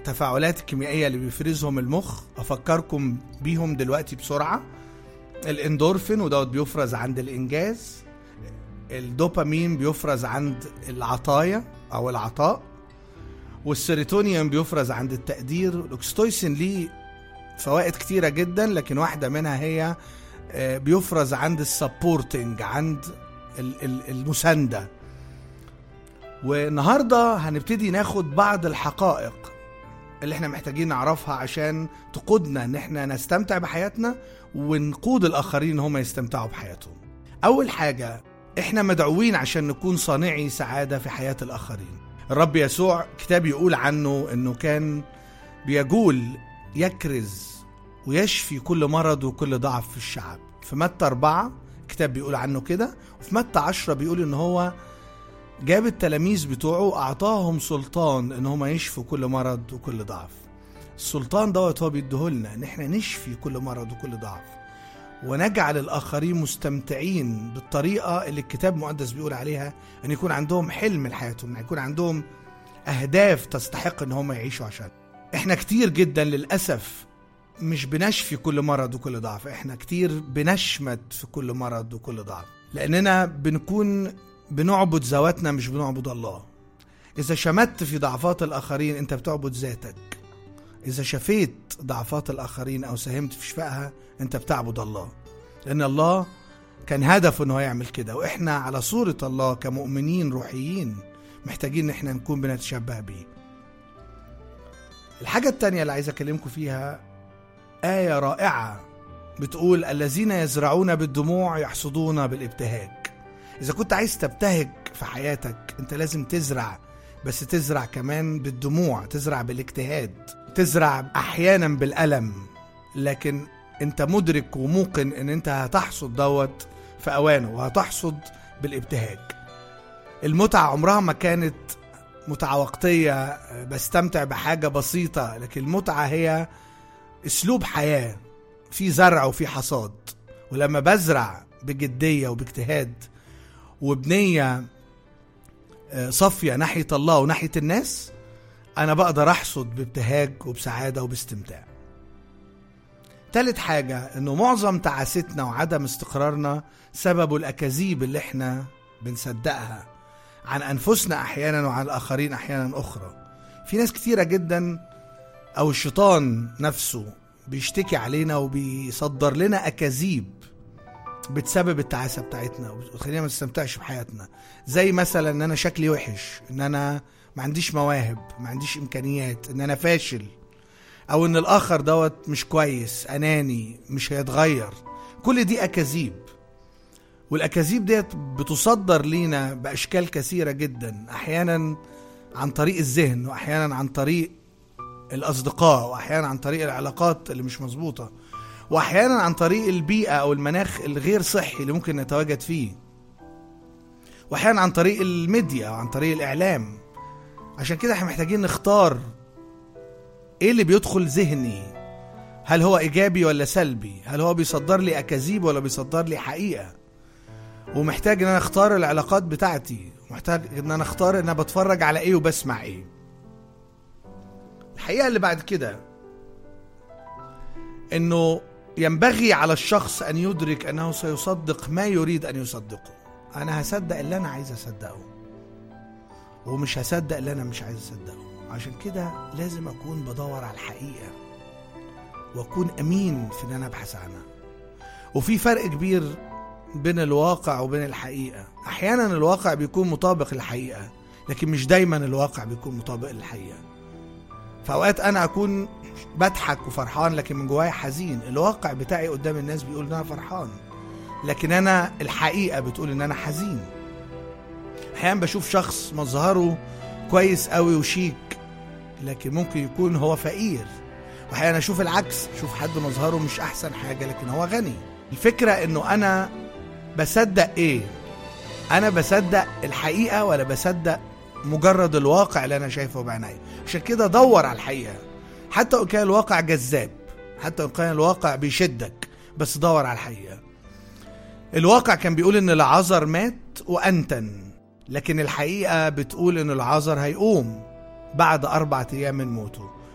التفاعلات الكيميائية اللي بيفرزهم المخ أفكركم بيهم دلوقتي بسرعة الاندورفين ودوت بيفرز عند الإنجاز الدوبامين بيفرز عند العطايا أو العطاء والسيروتونين بيفرز عند التقدير الأكستويسين ليه فوائد كتيرة جدا لكن واحدة منها هي آه، بيفرز عند السبورتنج عند ال- ال- المساندة والنهاردة هنبتدي ناخد بعض الحقائق اللي احنا محتاجين نعرفها عشان تقودنا ان احنا نستمتع بحياتنا ونقود الاخرين ان هم يستمتعوا بحياتهم اول حاجة احنا مدعوين عشان نكون صانعي سعادة في حياة الاخرين الرب يسوع كتاب يقول عنه انه كان بيجول يكرز ويشفي كل مرض وكل ضعف في الشعب في متى أربعة كتاب بيقول عنه كده وفي متى عشرة بيقول ان هو جاب التلاميذ بتوعه أعطاهم سلطان إن هما يشفوا كل مرض وكل ضعف السلطان دوت هو بيديهولنا إن إحنا نشفي كل مرض وكل ضعف ونجعل الآخرين مستمتعين بالطريقة اللي الكتاب المقدس بيقول عليها أن يكون عندهم حلم لحياتهم أن يكون عندهم أهداف تستحق إن هم يعيشوا عشان إحنا كتير جدا للأسف مش بنشفي كل مرض وكل ضعف إحنا كتير بنشمت في كل مرض وكل ضعف لأننا بنكون بنعبد ذواتنا مش بنعبد الله إذا شمت في ضعفات الآخرين أنت بتعبد ذاتك إذا شفيت ضعفات الآخرين أو ساهمت في شفائها أنت بتعبد الله لأن الله كان هدفه أنه يعمل كده وإحنا على صورة الله كمؤمنين روحيين محتاجين إن إحنا نكون بنتشبه بيه الحاجة التانية اللي عايز أكلمكم فيها آية رائعة بتقول الذين يزرعون بالدموع يحصدون بالابتهاج إذا كنت عايز تبتهج في حياتك أنت لازم تزرع بس تزرع كمان بالدموع تزرع بالاجتهاد تزرع أحيانا بالألم لكن أنت مدرك وموقن أن أنت هتحصد دوت في أوانه وهتحصد بالابتهاج المتعة عمرها ما كانت متعة وقتية بستمتع بحاجة بسيطة لكن المتعة هي أسلوب حياة في زرع وفي حصاد ولما بزرع بجدية وباجتهاد وبنية آه، صافية ناحية الله وناحية الناس أنا بقدر أحصد بابتهاج وبسعادة وباستمتاع تالت حاجة إنه معظم تعاستنا وعدم استقرارنا سببه الأكاذيب اللي إحنا بنصدقها عن أنفسنا أحيانا وعن الآخرين أحيانا أخرى في ناس كتيرة جدا أو الشيطان نفسه بيشتكي علينا وبيصدر لنا أكاذيب بتسبب التعاسه بتاعتنا وتخلينا ما نستمتعش بحياتنا زي مثلا ان انا شكلي وحش ان انا ما عنديش مواهب ما عنديش امكانيات ان انا فاشل او ان الاخر دوت مش كويس اناني مش هيتغير كل دي اكاذيب والاكاذيب ديت بتصدر لينا باشكال كثيره جدا احيانا عن طريق الذهن واحيانا عن طريق الاصدقاء واحيانا عن طريق العلاقات اللي مش مظبوطه واحيانا عن طريق البيئه او المناخ الغير صحي اللي ممكن نتواجد فيه واحيانا عن طريق الميديا او عن طريق الاعلام عشان كده احنا محتاجين نختار ايه اللي بيدخل ذهني هل هو ايجابي ولا سلبي هل هو بيصدر لي اكاذيب ولا بيصدر لي حقيقه ومحتاج ان انا اختار العلاقات بتاعتي محتاج ان انا اختار ان انا بتفرج على ايه وبسمع ايه الحقيقه اللي بعد كده انه ينبغي على الشخص ان يدرك انه سيصدق ما يريد ان يصدقه انا هصدق اللي انا عايز اصدقه ومش هصدق اللي انا مش عايز اصدقه عشان كده لازم اكون بدور على الحقيقه واكون امين في ان انا ابحث عنها وفي فرق كبير بين الواقع وبين الحقيقه احيانا الواقع بيكون مطابق للحقيقه لكن مش دايما الواقع بيكون مطابق للحقيقه في اوقات انا اكون بضحك وفرحان لكن من جوايا حزين الواقع بتاعي قدام الناس بيقول ان انا فرحان لكن انا الحقيقه بتقول ان انا حزين احيانا بشوف شخص مظهره كويس قوي وشيك لكن ممكن يكون هو فقير واحيانا اشوف العكس اشوف حد مظهره مش احسن حاجه لكن هو غني الفكره انه انا بصدق ايه انا بصدق الحقيقه ولا بصدق مجرد الواقع اللي انا شايفه بعيني عشان كده دور على الحقيقه حتى وان كان الواقع جذاب حتى وان كان الواقع بيشدك بس دور على الحقيقه الواقع كان بيقول ان العذر مات وانتن لكن الحقيقه بتقول ان العذر هيقوم بعد اربعة ايام من موته